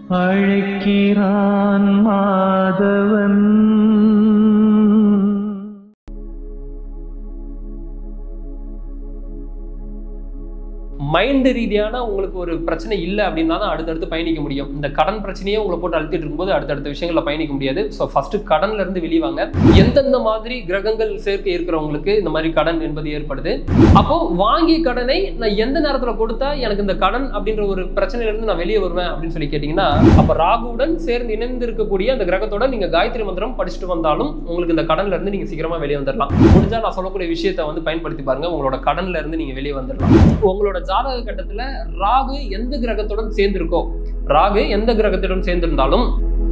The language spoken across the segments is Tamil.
அழைக்கிறான் மாதவன் மைண்டு ரீதியான உங்களுக்கு ஒரு பிரச்சனை இல்லை அப்படின்னா தான் அடுத்தடுத்து பயணிக்க முடியும் இந்த கடன் பிரச்சனையே உங்களை போட்டு அழுத்திட்டு இருக்கும்போது அடுத்தடுத்த விஷயங்களை பயணிக்க முடியாது ஸோ ஃபர்ஸ்ட் கடன்ல இருந்து வெளிவாங்க எந்தெந்த மாதிரி கிரகங்கள் சேர்க்கை இருக்கிறவங்களுக்கு இந்த மாதிரி கடன் என்பது ஏற்படுது அப்போ வாங்கிய கடனை நான் எந்த நேரத்துல கொடுத்தா எனக்கு இந்த கடன் அப்படின்ற ஒரு பிரச்சனையில இருந்து நான் வெளியே வருவேன் அப்படின்னு சொல்லி கேட்டீங்கன்னா அப்ப ராகுவுடன் சேர்ந்து இணைந்து இருக்கக்கூடிய அந்த கிரகத்தோட நீங்க காயத்ரி மந்திரம் படிச்சுட்டு வந்தாலும் உங்களுக்கு இந்த கடன்ல இருந்து நீங்க சீக்கிரமா வெளியே வந்துடலாம் முடிஞ்சா நான் சொல்லக்கூடிய விஷயத்தை வந்து பயன்படுத்தி பாருங்க உங்களோட கடன்ல இருந்து நீங்க வெளியே வந்துடலாம் உங்களோட ஜாதக கட்டத்துல ராகு எந்த கிரகத்துடன் சேர்ந்திருக்கோ ராகு எந்த கிரகத்துடன் சேர்ந்திருந்தாலும்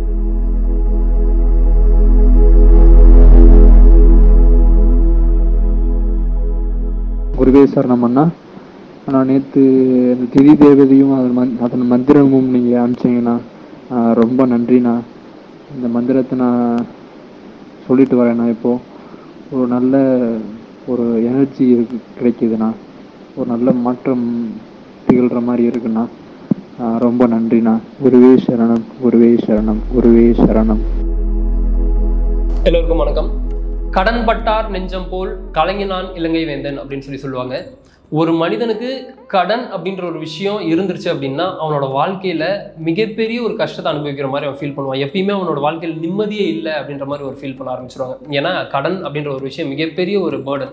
குருவே சரணம் அண்ணா நான் நேற்று அந்த திதி தேவதையும் அதன் மந் அதன் மந்திரமும் நீங்கள் அனுப்பிச்சீங்கண்ணா ஆஹ் ரொம்ப நன்றிண்ணா இந்த மந்திரத்தை நான் சொல்லிட்டு வரேண்ணா இப்போது ஒரு நல்ல ஒரு எனர்ஜி இருக்கு கிடைக்குதுண்ணா ஒரு நல்ல மாற்றம் திகழ்கிற மாதிரி இருக்குண்ணா ஆஹ் ரொம்ப நன்றிண்ணா குருவே சரணம் குருவே சரணம் குருவே சரணம் எல்லோருக்கும் வணக்கம் கடன் பட்டார் நெஞ்சம் போல் கலங்கினான் இலங்கை வேந்தன் அப்படின்னு சொல்லி சொல்லுவாங்க ஒரு மனிதனுக்கு கடன் அப்படின்ற ஒரு விஷயம் இருந்துருச்சு அப்படின்னா அவனோட வாழ்க்கையில மிகப்பெரிய ஒரு கஷ்டத்தை அனுபவிக்கிற மாதிரி அவன் ஃபீல் பண்ணுவான் எப்பயுமே அவனோட வாழ்க்கையில் நிம்மதியே இல்லை அப்படின்ற மாதிரி ஒரு ஃபீல் பண்ண ஆரம்பிச்சிருவாங்க ஏன்னா கடன் அப்படின்ற ஒரு விஷயம் மிகப்பெரிய ஒரு பேர்டன்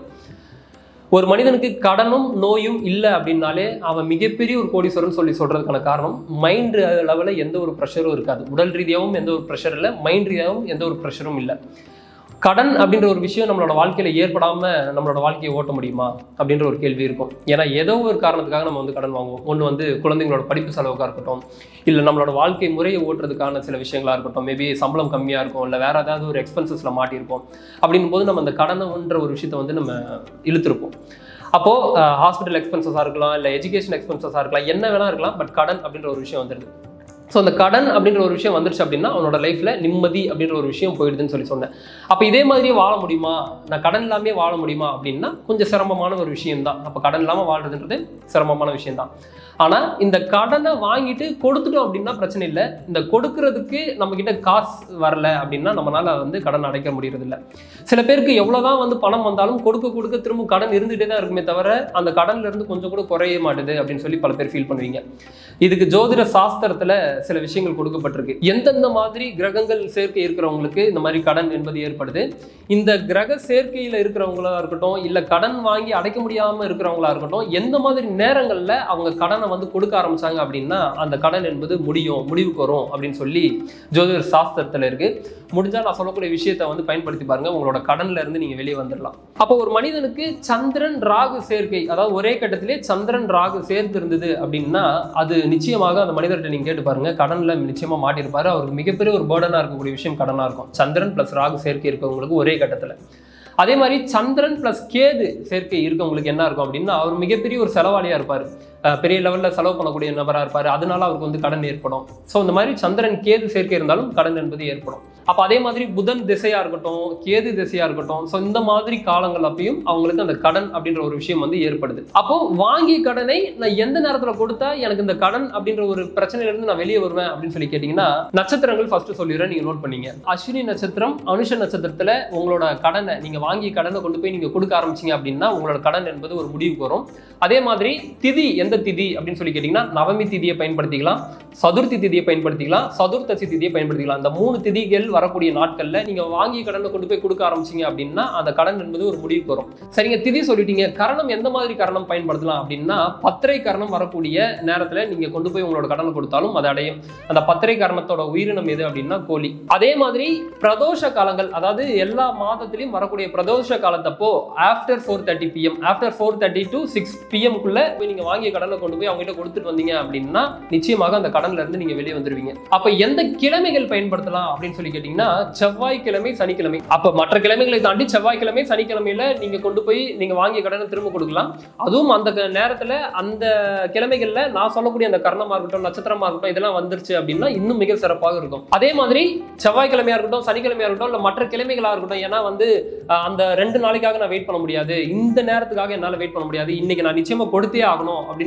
ஒரு மனிதனுக்கு கடனும் நோயும் இல்லை அப்படின்னாலே அவன் மிகப்பெரிய ஒரு கோடீஸ்வரன் சொல்லி சொல்றதுக்கான காரணம் மைண்ட் லெவலில் எந்த ஒரு ப்ரெஷரும் இருக்காது உடல் ரீதியாகவும் எந்த ஒரு ப்ரெஷர் இல்லை மைண்ட் ரீதியாகவும் எந்த ஒரு ப்ரெஷரும் இல்லை கடன் அப்படின்ற ஒரு விஷயம் நம்மளோட வாழ்க்கையில ஏற்படாம நம்மளோட வாழ்க்கையை ஓட்ட முடியுமா அப்படின்ற ஒரு கேள்வி இருக்கும் ஏன்னா ஏதோ ஒரு காரணத்துக்காக நம்ம வந்து கடன் வாங்குவோம் ஒன்று வந்து குழந்தைங்களோட படிப்பு செலவுக்காக இருக்கட்டும் இல்லை நம்மளோட வாழ்க்கை முறையை ஓட்டுறதுக்கான சில விஷயங்களா இருக்கட்டும் மேபி சம்பளம் கம்மியாக இருக்கும் இல்லை வேற ஏதாவது ஒரு எக்ஸ்பென்சஸ்ல மாட்டியிருப்போம் அப்படின்னும் போது நம்ம அந்த கடனைன்ற ஒரு விஷயத்தை வந்து நம்ம இழுத்திருப்போம் அப்போ ஹாஸ்பிட்டல் எக்ஸ்பென்சஸாக இருக்கலாம் இல்லை எஜுகேஷன் எக்ஸ்பென்சஸாக இருக்கலாம் என்ன வேணா இருக்கலாம் பட் கடன் அப்படின்ற ஒரு விஷயம் வந்துடுது ஸோ அந்த கடன் அப்படின்ற ஒரு விஷயம் வந்துருச்சு அப்படின்னா அவனோட லைஃப்ல நிம்மதி அப்படின்ற ஒரு விஷயம் போயிடுதுன்னு சொல்லி சொன்னேன் அப்போ இதே மாதிரியே வாழ முடியுமா நான் கடன் இல்லாமே வாழ முடியுமா அப்படின்னா கொஞ்சம் சிரமமான ஒரு விஷயம் தான் அப்போ கடன் இல்லாமல் வாழ்றதுன்றது சிரமமான விஷயம் தான் ஆனால் இந்த கடனை வாங்கிட்டு கொடுத்துட்டோம் அப்படின்னா பிரச்சனை இல்லை இந்த கொடுக்கறதுக்கு நம்ம கிட்ட காசு வரல அப்படின்னா நம்மளால வந்து கடன் அடைக்க முடியறது இல்ல சில பேருக்கு எவ்வளவுதான் வந்து பணம் வந்தாலும் கொடுக்க கொடுக்க திரும்ப கடன் இருந்துகிட்டே தான் இருக்குமே தவிர அந்த கடன்ல இருந்து கொஞ்சம் கூட குறைய மாட்டுது அப்படின்னு சொல்லி பல பேர் ஃபீல் பண்ணுவீங்க இதுக்கு ஜோதிட சாஸ்திரத்துல சில விஷயங்கள் கொடுக்கப்பட்டிருக்கு எந்தெந்த மாதிரி கிரகங்கள் சேர்க்கை இருக்கிறவங்களுக்கு இந்த மாதிரி கடன் என்பது ஏற்படுது இந்த கிரக சேர்க்கையில இருக்கிறவங்களா இருக்கட்டும் இல்ல கடன் வாங்கி அடைக்க முடியாம இருக்கிறவங்களா இருக்கட்டும் எந்த மாதிரி நேரங்கள்ல அவங்க கடனை வந்து கொடுக்க ஆரம்பிச்சாங்க அப்படின்னா அந்த கடன் என்பது முடியும் முடிவுக்கு வரும் அப்படின்னு சொல்லி ஜோதிட சாஸ்திரத்துல இருக்கு முடிஞ்சா நான் சொல்லக்கூடிய விஷயத்தை வந்து பயன்படுத்தி பாருங்க உங்களோட கடன்ல இருந்து நீங்க வெளியே வந்துடலாம் அப்போ ஒரு மனிதனுக்கு சந்திரன் ராகு சேர்க்கை அதாவது ஒரே கட்டத்திலே சந்திரன் ராகு சேர்ந்து இருந்தது அப்படின்னா அது நிச்சயமாக அந்த மனிதர்கிட்ட நீங்க கேட்டு பாருங்க கடன்ல நிச்சயமா மாட்டியிருப்பாரு அவருக்கு மிகப்பெரிய ஒரு பேர்டனா இருக்கக்கூடிய விஷயம் கடனா இருக்கும் சந்திரன் பிளஸ் ராகு சேர்க்கை இருக்கவங்களுக்கு ஒரே கட்டத்துல அதே மாதிரி சந்திரன் பிளஸ் கேது சேர்க்கை இருக்கவங்களுக்கு என்ன இருக்கும் அப்படின்னா அவர் மிகப்பெரிய ஒரு செலவாளியா இருப்பார் அஹ் பெரிய லெவலில் செலவு பண்ணக்கூடிய நபராக இருப்பார் அதனால அவருக்கு வந்து கடன் ஏற்படும் ஸோ இந்த மாதிரி சந்திரன் கேது சேர்க்கை இருந்தாலும் கடன் என்பது ஏற்படும் அப்போ அதே மாதிரி புதன் திசையாக இருக்கட்டும் கேது திசையாக இருக்கட்டும் ஸோ இந்த மாதிரி காலங்கள் அப்பயும் அவங்களுக்கு அந்த கடன் அப்படின்ற ஒரு விஷயம் வந்து ஏற்படுது அப்போ வாங்கிய கடனை நான் எந்த நேரத்தில் கொடுத்தா எனக்கு இந்த கடன் அப்படின்ற ஒரு பிரச்சனையிலிருந்து நான் வெளியே வருவேன் அப்படின்னு சொல்லி கேட்டிங்கன்னா நட்சத்திரங்கள் ஃபர்ஸ்ட் சொல்லிடுறேன் நீங்கள் நோட் பண்ணீங்க அஸ்வினி நட்சத்திரம் அனுஷ நட்சத்திரத்தில் உங்களோட கடனை நீங்கள் வாங்கிய கடனை கொண்டு போய் நீங்கள் கொடுக்க ஆரம்பிச்சீங்க அப்படின்னா உங்களோட கடன் என்பது ஒரு முடிவுக்கு வரும் அதே மாதிரி திதி எந்த திதி அப்படின்னு சொல்லி கேட்டிங்கன்னா நவமி திதியை பயன்படுத்திக்கலாம் சதுர்த்தி திதியை பயன்படுத்திக்கலாம் சதுர்த்தசி திதியை பயன்படுத்திக்கலாம் இந்த மூணு திதிகள் வரக்கூடிய நாட்கள்ல நீங்க வாங்கிய கடனை கொண்டு போய் கொடுக்க ஆரம்பிச்சீங்க அப்படின்னா அந்த கடன் என்பது ஒரு முடிவுக்கு வரும் சரிங்க திதி சொல்லிட்டீங்க கரணம் எந்த மாதிரி கரணம் பயன்படுத்தலாம் அப்படின்னா பத்திரை கரணம் வரக்கூடிய நேரத்துல நீங்க கொண்டு போய் உங்களோட கடனை கொடுத்தாலும் அது அடையும் அந்த பத்திரை கரணத்தோட உயிரினம் எது அப்படின்னா கோழி அதே மாதிரி பிரதோஷ காலங்கள் அதாவது எல்லா மாதத்திலையும் வரக்கூடிய பிரதோஷ காலத்தப்போ after four thirty PM after four thirty to six பிஎம்குள்ள போய் நீங்க வாங்கிய கடனை கொண்டு போய் அவங்க கிட்ட கொடுத்துட்டு வந்தீங்க அப்படின்னா நிச்சயமாக அந்த கடன்ல இருந்து நீங்க வெளியே வந்துருவீங்க அப்ப எந்த கிழமைகள் பயன்படுத்தலாம் அப்படின்னு சொல்லி கேட்டீங்கன்னா செவ்வாய்க்கிழமை சனிக்கிழமை அப்ப மற்ற கிழமைகளை தாண்டி செவ்வாய்க்கிழமை சனிக்கிழமையில நீங்க கொண்டு போய் நீங்க வாங்கிய கடனை திரும்ப கொடுக்கலாம் அதுவும் அந்த க- நேரத்துல அந்த கிழமைகள்ல நான் சொல்லக்கூடிய அந்த கர்ணமா இருக்கட்டும் நட்சத்திரமா இருக்கட்டும் இதெல்லாம் வந்துருச்சு அப்படின்னா இன்னும் மிக சிறப்பாக இருக்கும் அதே மாதிரி செவ்வாய்க்கிழமையா இருக்கட்டும் சனிக்கிழமையா இருக்கட்டும் இல்ல மற்ற கிழமைகளா இருக்கட்டும் ஏன்னா வந்து அஹ், அந்த ரெண்டு நாளைக்காக நான் வெயிட் பண்ண முடியாது இந்த நேரத்துக்காக என்னால வெயிட் பண்ண முடியாது இன்னைக்கு நான் நிச்சயமா கொடுத்தே ஆகணும் அப்படின்னு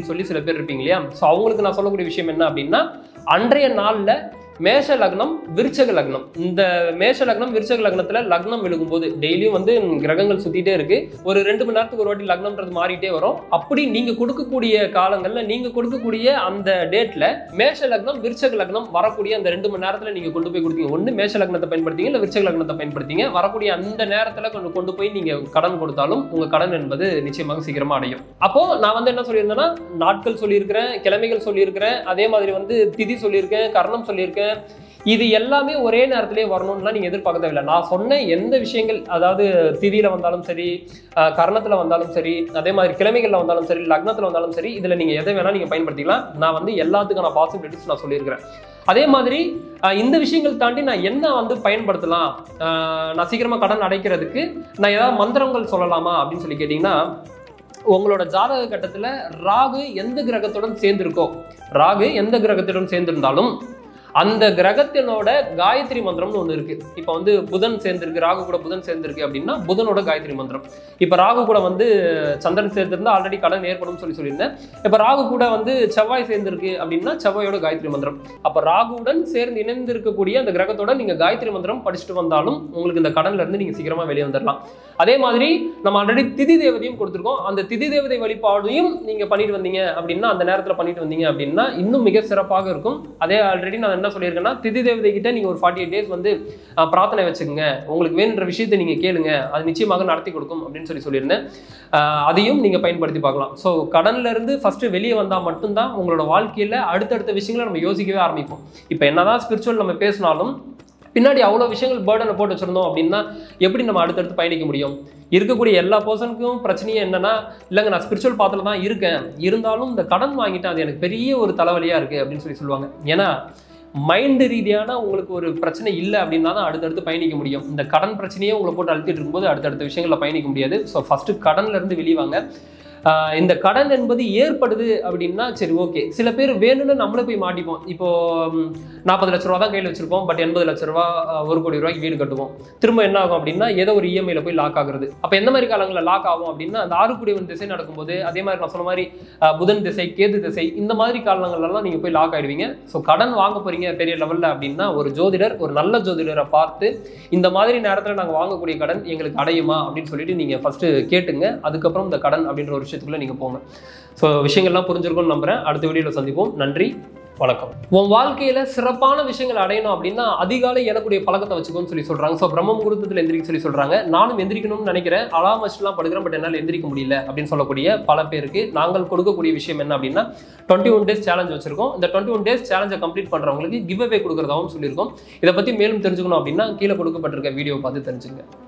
அப்படின்னு சொல்லி சில பேர் இருப்பீங்க இல்லையா ஸோ அவங்களுக்கு நான் சொல்லக்கூடிய விஷயம் என்ன அப்படின்னா அன்றைய நாளில் மேஷ லக்னம் விருச்சக லக்னம் இந்த மேஷ லக்னம் விருச்சக லக்னத்துல லக்னம் விழுகும்போது டெய்லியும் வந்து கிரகங்கள் சுத்திட்டே இருக்கு ஒரு ரெண்டு மணி நேரத்துக்கு ஒரு வாட்டி லக்னம்ன்றது மாறிட்டே வரும் அப்படி நீங்க கொடுக்கக்கூடிய காலங்கள்ல நீங்க கொடுக்கக்கூடிய அந்த டேட்ல மேஷ லக்னம் விருச்சக லக்னம் வரக்கூடிய அந்த ரெண்டு மணி நேரத்துல நீங்க கொண்டு போய் கொடுத்தீங்க ஒண்ணு மேஷ லக்னத்தை பயன்படுத்திங்க இல்ல விருச்சக லக்னத்தை பயன்படுத்திங்க வரக்கூடிய அந்த நேரத்துல கொண்டு கொண்டு போய் நீங்க கடன் கொடுத்தாலும் உங்க கடன் என்பது நிச்சயமாக சீக்கிரமா அடையும் அப்போ நான் வந்து என்ன சொல்லியிருந்தேன்னா நாட்கள் சொல்லியிருக்கிறேன் கிழமைகள் சொல்லியிருக்கிறேன் அதே மாதிரி வந்து திதி சொல்லியிருக்கேன் கர்ணம் சொல்லியிருக்கேன் இது எல்லாமே ஒரே நேரத்திலே வரணும்லாம் நீங்க எதிர்பார்க்க தேவையில்லை நான் சொன்ன எந்த விஷயங்கள் அதாவது திதியில வந்தாலும் சரி அஹ், கர்ணத்துல வந்தாலும் சரி அதே மாதிரி கிழமைகள்ல வந்தாலும் சரி லக்னத்துல வந்தாலும் சரி இதுல நீங்க எதை வேணா நீங்க பயன்படுத்திக்கலாம் நான் வந்து எல்லாத்துக்கான பாசிபிலிட்டிஸ் நான் சொல்லியிருக்கிறேன் அதே மாதிரி அஹ், இந்த விஷயங்கள் தாண்டி நான் என்ன வந்து பயன்படுத்தலாம் அஹ், நான் சீக்கிரமா கடன் அடைக்கிறதுக்கு நான் ஏதாவது மந்திரங்கள் சொல்லலாமா அப்படின்னு சொல்லி கேட்டிங்கன்னா உங்களோட ஜாதக கட்டத்துல ராகு எந்த கிரகத்துடன் சேர்ந்திருக்கோ ராகு எந்த கிரகத்துடன் சேர்ந்திருந்தாலும் அந்த கிரகத்தினோட காயத்ரி மந்திரம்னு ஒன்று இருக்கு இப்போ வந்து புதன் சேர்ந்திருக்கு ராகு கூட புதன் சேர்ந்திருக்கு அப்படின்னா புதனோட காயத்ரி மந்திரம் இப்போ ராகு கூட வந்து சந்திரன் சேர்ந்திருந்தா ஆல்ரெடி கடன் ஏற்படும் சொல்லி சொல்லியிருந்தேன் இப்போ ராகு கூட வந்து செவ்வாய் சேர்ந்திருக்கு அப்படின்னா செவ்வாயோட காயத்ரி மந்திரம் அப்போ ராகுவுடன் சேர்ந்து இணைந்து இருக்கக்கூடிய அந்த கிரகத்தோட நீங்க காயத்ரி மந்திரம் படிச்சுட்டு வந்தாலும் உங்களுக்கு இந்த கடன்ல இருந்து நீங்க சீக்கிரமா வெளியே வந்துடலாம் அதே மாதிரி நம்ம ஆல்ரெடி திதி தேவதையும் கொடுத்துருக்கோம் அந்த திதி தேவதை வழிபாடையும் நீங்க பண்ணிட்டு வந்தீங்க அப்படின்னா அந்த நேரத்துல பண்ணிட்டு வந்தீங்க அப்படின்னா இன்னும் மிக சிறப்பாக இருக்கும் அதே ஆல்ரெடி நான் என்ன சொல்லியிருக்கேன்னா திதி தேவதை கிட்ட நீங்க ஒரு ஃபார்ட்டி எயிட் டேஸ் வந்து அஹ், பிரார்த்தனை வச்சுக்கோங்க உங்களுக்கு வேணுன்ற விஷயத்தை நீங்க கேளுங்க அது நிச்சயமாக நடத்தி கொடுக்கும் அப்படின்னு சொல்லி சொல்லியிருந்தேன் அஹ், அதையும் நீங்க பயன்படுத்தி பார்க்கலாம் ஸோ கடன்ல இருந்து ஃபர்ஸ்ட் வெளியே வந்தா மட்டும்தான் உங்களோட வாழ்க்கையில அடுத்தடுத்த விஷயங்களை நம்ம யோசிக்கவே ஆரம்பிப்போம் இப்போ என்னதான் ஸ்பிரிச்சுவல் நம்ம பேசினாலும் பின்னாடி அவ்வளோ விஷயங்கள் பேர்டனை போட்டு வச்சிருந்தோம் அப்படின்னா எப்படி நம்ம அடுத்தடுத்து பயணிக்க முடியும் இருக்கக்கூடிய எல்லா பர்சனுக்கும் பிரச்சனையே என்னன்னா இல்லைங்க நான் ஸ்பிரிச்சுவல் பாத்துல தான் இருக்கேன் இருந்தாலும் இந்த கடன் வாங்கிட்டேன் அது எனக்கு பெரிய ஒரு தலைவலியா இருக்கு அப்படின்னு சொல்லி சொல்லுவாங்க ஏன்னா மைண்டு ரீதியான உங்களுக்கு ஒரு பிரச்சனை இல்லை அப்படின்னா தான் அடுத்தடுத்து பயணிக்க முடியும் இந்த கடன் பிரச்சனையே உங்களை போட்டு அழுத்திட்டு இருக்கும்போது அடுத்தடுத்த விஷயங்களில் பயணிக்க முடியாது ஸோ ஃபர்ஸ்ட் கடன்ல இருந்து வெளியே வாங்க ஆஹ் இந்த கடன் என்பது ஏற்படுது அப்படின்னா சரி ஓகே சில பேர் வேணும்னு நம்மளே போய் மாட்டிப்போம் இப்போ நாற்பது லட்ச ரூபா தான் கையில் வச்சிருப்போம் பட் எண்பது லட்ச ரூபா ஆஹ் ஒரு கோடி ரூபாய்க்கு வீடு கட்டுவோம் திரும்ப என்ன ஆகும் அப்படின்னா ஏதோ ஒரு இஎம்ஐல போய் லாக் ஆகுறது அப்போ எந்த மாதிரி காலங்களில் லாக் ஆகும் அப்படின்னா அந்த ஆறு குடிவன் திசை நடக்கும்போது அதே மாதிரி நான் சொன்ன மாதிரி ஆஹ் புதன் திசை கேது திசை இந்த மாதிரி காலங்கள்லாம் நீங்கள் போய் லாக் ஆயிடுவீங்க ஸோ கடன் வாங்க போறீங்க பெரிய லெவலில் அப்படின்னா ஒரு ஜோதிடர் ஒரு நல்ல ஜோதிடரை பார்த்து இந்த மாதிரி நேரத்தில் நாங்கள் வாங்கக்கூடிய கடன் எங்களுக்கு அடையுமா அப்படின்னு சொல்லிட்டு நீங்கள் ஃபர்ஸ்ட் கேட்டுங்க அதுக்கப்புறம் இந்த கடன் அப்படின்ற ஒரு விஷயத்துக்குள்ள நீங்கள் போங்க ஸோ விஷயங்கள்லாம் புரிஞ்சிருக்கும்னு நம்புறேன் அடுத்த வீடியோவில் சந்திப்போம் நன்றி வணக்கம் உன் வாழ்க்கையில சிறப்பான விஷயங்கள் அடையணும் அப்படின்னா அதிகாலை எனக்குடைய பழக்கத்தை வச்சுக்கோன்னு சொல்லி சொல்றாங்க ஸோ பிரம்ம முகூர்த்தத்தில் எந்திரிக்க சொல்லி சொல்றாங்க நானும் எந்திரிக்கணும்னு நினைக்கிறேன் அலாம் வச்சுலாம் படுக்கிறேன் பட் என்னால் எந்திரிக்க முடியல அப்படின்னு சொல்லக்கூடிய பல பேருக்கு நாங்கள் கொடுக்கக்கூடிய விஷயம் என்ன அப்படின்னா டுவெண்ட்டி ஒன் டேஸ் சேலஞ்ச் வச்சிருக்கோம் இந்த டுவெண்ட்டி ஒன் டேஸ் சேலஞ்சை கம்ப்ளீட் பண்றவங்களுக்கு கிவ் அவே கொடுக்குறதாவும் சொல்லியிருக்கோம் இதை பத்தி மேலும் தெரிஞ்சுக்கணும் அப்படின்னா கீழே கொடுக்கப்பட்டிருக்க வீடியோ பார்த்து தெரிஞ்சுங்க